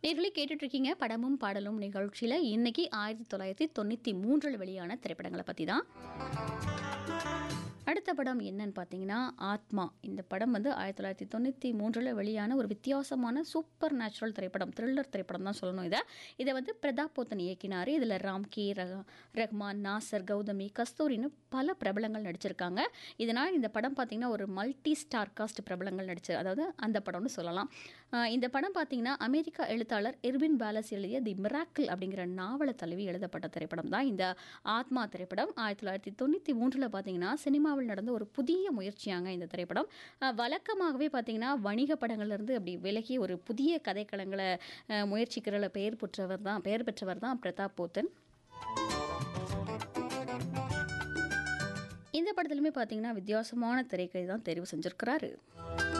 நேர்களே கேட்டுட்டு இருக்கீங்க படமும் பாடலும் நிகழ்ச்சியில் இன்னைக்கு ஆயிரத்தி தொள்ளாயிரத்தி தொண்ணூற்றி மூன்றில் வெளியான திரைப்படங்களை பற்றி தான் அடுத்த படம் என்னன்னு பார்த்தீங்கன்னா ஆத்மா இந்த படம் வந்து ஆயிரத்தி தொள்ளாயிரத்தி தொண்ணூற்றி மூன்றில் வெளியான ஒரு வித்தியாசமான சூப்பர் நேச்சுரல் திரைப்படம் த்ரில்லர் திரைப்படம் தான் சொல்லணும் இதை இதை வந்து பிரதாப் போத்தன் இயக்கினார் இதில் ராம் கே ரஹ ரஹ்மான் நாசர் கௌதமி கஸ்தூரின்னு பல பிரபலங்கள் நடிச்சிருக்காங்க இதனால் இந்த படம் பார்த்திங்கன்னா ஒரு மல்டி ஸ்டார் காஸ்ட் பிரபலங்கள் நடிச்சு அதாவது அந்த படம்னு சொல்லலாம் ஆஹ் இந்த படம் பார்த்திங்கன்னா அமெரிக்கா எழுத்தாளர் எர்வின் பேலஸ் எழுதிய தி மிராக்கிள் அப்படிங்கிற நாவலை தழுவி எழுதப்பட்ட திரைப்படம் தான் இந்த ஆத்மா திரைப்படம் ஆயிரத்தி தொள்ளாயிரத்தி தொண்ணூற்றி மூன்றில் பார்த்தீங்கன்னா சினிமாவில் நடந்த ஒரு புதிய முயற்சியாங்க இந்த திரைப்படம் ஆஹ் வழக்கமாகவே பார்த்தீங்கன்னா வணிக படங்கள்லேருந்து அப்படி விலகி ஒரு புதிய கதைக்களங்களை ஆஹ் முயற்சிக்கிறல பெயர் பெற்றவர் தான் பெயர் பெற்றவர் தான் பிரதாப் போத்தன் இந்த படத்துலையுமே பார்த்தீங்கன்னா வித்தியாசமான திரைக்கதை தான் தெரிவு செஞ்சுருக்கிறாரு